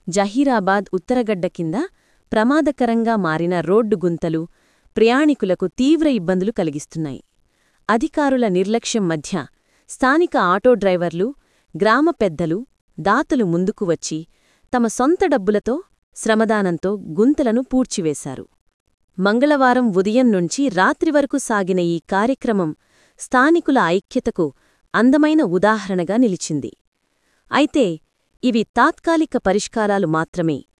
జహీరాబాద్ ఉత్తరగడ్డ కింద ప్రమాదకరంగా మారిన రోడ్డు గుంతలు ప్రయాణికులకు తీవ్ర ఇబ్బందులు కలిగిస్తున్నాయి అధికారుల నిర్లక్ష్యం మధ్య స్థానిక ఆటో డ్రైవర్లు గ్రామ పెద్దలు దాతలు ముందుకు వచ్చి తమ సొంత డబ్బులతో శ్రమదానంతో గుంతలను పూడ్చివేశారు మంగళవారం ఉదయం నుంచి రాత్రి వరకు సాగిన ఈ కార్యక్రమం స్థానికుల ఐక్యతకు అందమైన ఉదాహరణగా నిలిచింది అయితే ఇవి తాత్కాలిక పరిష్కారాలు మాత్రమే